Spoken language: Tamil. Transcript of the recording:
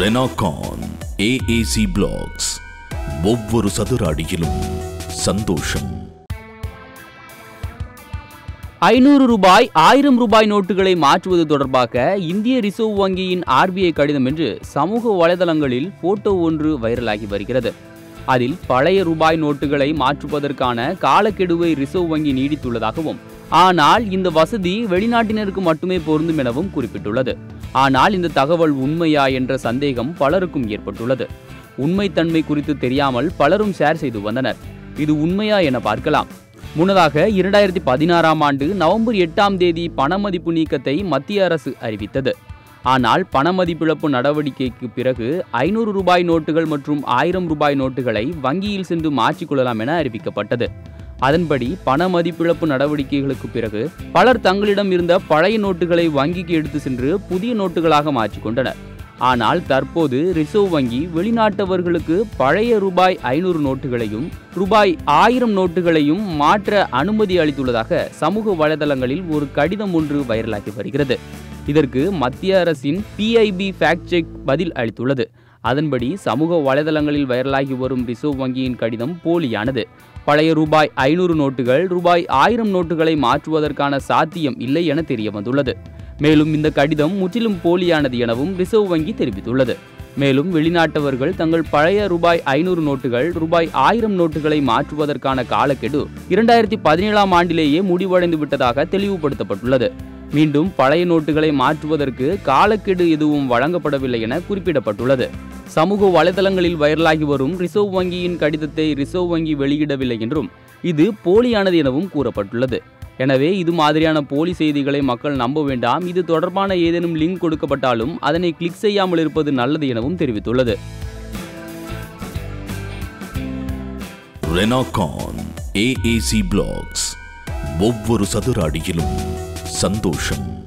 ரெனாகான் ஏஏசி பிளாக்ஸ் ஒவ்வொரு சதுர அடியிலும் சந்தோஷம் ஐநூறு ரூபாய் ஆயிரம் ரூபாய் நோட்டுகளை மாற்றுவது தொடர்பாக இந்திய ரிசர்வ் வங்கியின் ஆர்பிஐ கடிதம் என்று சமூக வலைதளங்களில் போட்டோ ஒன்று வைரலாகி வருகிறது அதில் பழைய ரூபாய் நோட்டுகளை மாற்றுவதற்கான காலக்கெடுவை ரிசர்வ் வங்கி நீடித்துள்ளதாகவும் ஆனால் இந்த வசதி வெளிநாட்டினருக்கு மட்டுமே பொருந்தும் எனவும் குறிப்பிட்டுள்ளது ஆனால் இந்த தகவல் உண்மையா என்ற சந்தேகம் பலருக்கும் ஏற்பட்டுள்ளது உண்மைத்தன்மை குறித்து தெரியாமல் பலரும் ஷேர் செய்து வந்தனர் இது உண்மையா என பார்க்கலாம் முன்னதாக இரண்டாயிரத்தி பதினாறாம் ஆண்டு நவம்பர் எட்டாம் தேதி பணமதிப்பு நீக்கத்தை மத்திய அரசு அறிவித்தது ஆனால் பணமதிப்பிழப்பு நடவடிக்கைக்கு பிறகு ஐநூறு ரூபாய் நோட்டுகள் மற்றும் ஆயிரம் ரூபாய் நோட்டுகளை வங்கியில் சென்று மாற்றிக்கொள்ளலாம் என அறிவிக்கப்பட்டது அதன்படி பண மதிப்பிழப்பு நடவடிக்கைகளுக்கு பிறகு பலர் தங்களிடம் இருந்த பழைய நோட்டுகளை வங்கிக்கு எடுத்து சென்று புதிய நோட்டுகளாக மாற்றிக்கொண்டனர் ஆனால் தற்போது ரிசர்வ் வங்கி வெளிநாட்டவர்களுக்கு பழைய ரூபாய் ஐநூறு நோட்டுகளையும் ரூபாய் ஆயிரம் நோட்டுகளையும் மாற்ற அனுமதி அளித்துள்ளதாக சமூக வலைதளங்களில் ஒரு கடிதம் ஒன்று வைரலாகி வருகிறது இதற்கு மத்திய அரசின் பிஐபி ஃபேக்ட் செக் பதில் அளித்துள்ளது அதன்படி சமூக வலைதளங்களில் வைரலாகி வரும் ரிசர்வ் வங்கியின் கடிதம் போலியானது பழைய ரூபாய் ஐநூறு நோட்டுகள் ரூபாய் ஆயிரம் நோட்டுகளை மாற்றுவதற்கான சாத்தியம் இல்லை என தெரிய வந்துள்ளது மேலும் இந்த கடிதம் முற்றிலும் போலியானது எனவும் ரிசர்வ் வங்கி தெரிவித்துள்ளது மேலும் வெளிநாட்டவர்கள் தங்கள் பழைய ரூபாய் ஐநூறு நோட்டுகள் ரூபாய் ஆயிரம் நோட்டுகளை மாற்றுவதற்கான காலக்கெடு இரண்டாயிரத்தி பதினேழாம் ஆண்டிலேயே முடிவடைந்து விட்டதாக தெளிவுபடுத்தப்பட்டுள்ளது மீண்டும் பழைய நோட்டுகளை மாற்றுவதற்கு காலக்கெடு எதுவும் வழங்கப்படவில்லை என குறிப்பிடப்பட்டுள்ளது சமூக வலைதளங்களில் வைரலாகி வரும் ரிசர்வ் வங்கியின் கடிதத்தை ரிசர்வ் வங்கி வெளியிடவில்லை என்றும் இது போலியானது எனவும் கூறப்பட்டுள்ளது எனவே இது மாதிரியான போலி செய்திகளை மக்கள் நம்ப வேண்டாம் இது தொடர்பான ஏதேனும் லிங்க் கொடுக்கப்பட்டாலும் அதனை கிளிக் செய்யாமல் இருப்பது நல்லது எனவும் தெரிவித்துள்ளது ரெனாகான் ஏஏசி பிளாக்ஸ் ஒவ்வொரு சதுர அடியிலும் சந்தோஷம்